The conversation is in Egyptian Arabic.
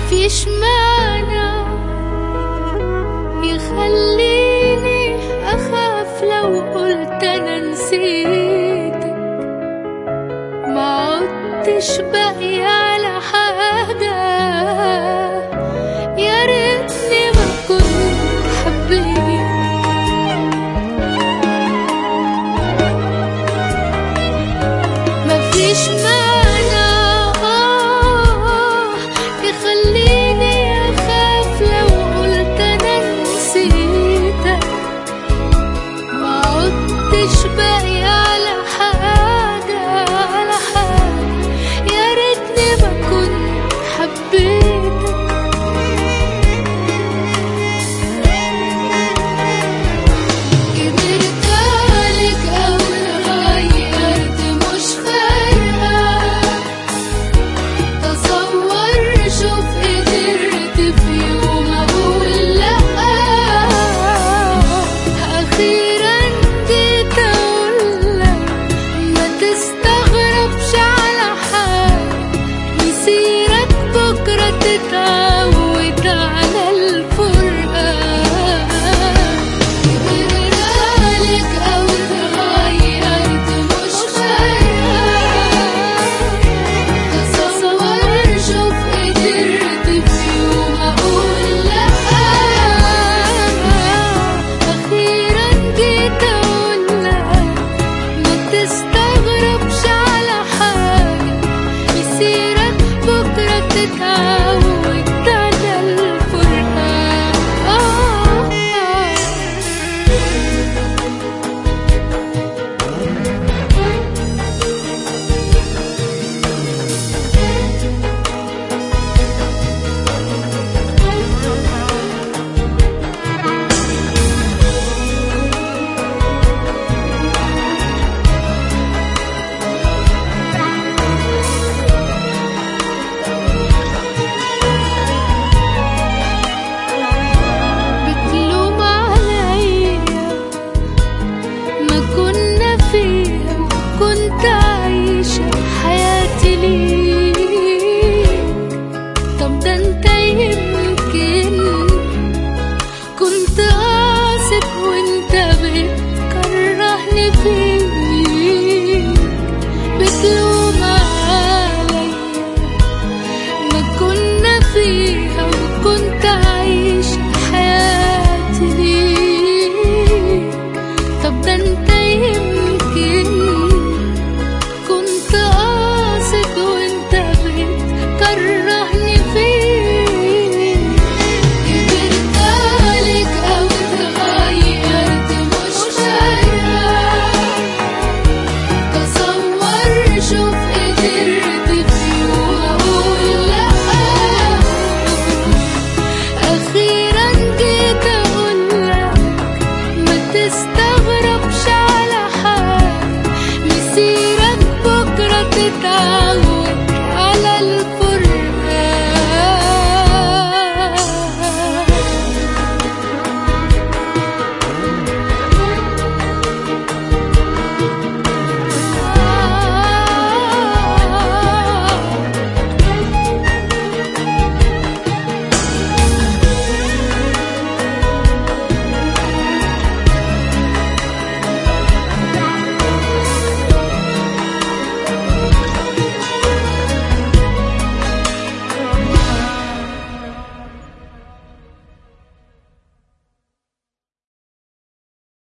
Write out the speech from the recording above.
مفيش معنى يخليني أخاف لو قلت أنا نسيتك ما عدتش باقي على حاجة يا ريتني ما كنت حبيت مفيش معنى آه يخليني أخاف لو قلت أنا نسيتك ما عدتش باقي على حاجة على حاجة يا ريتني ما كنت حبيتك قدرت عليك أو اتغيرت مش فارقة تصور شوف قدرت في يوم أقول لأ أخيرا جيت أقولك ما تستغربش على حاجة مسيرك بكرة تتعود على الفرقة كبر عليك أو اتغيرت مش فارقة تصور شوف قدرت في يوم أقول لأ أخيرا جيت أقولك ما تستغربش على حاجة مسيرك بكرة تتعب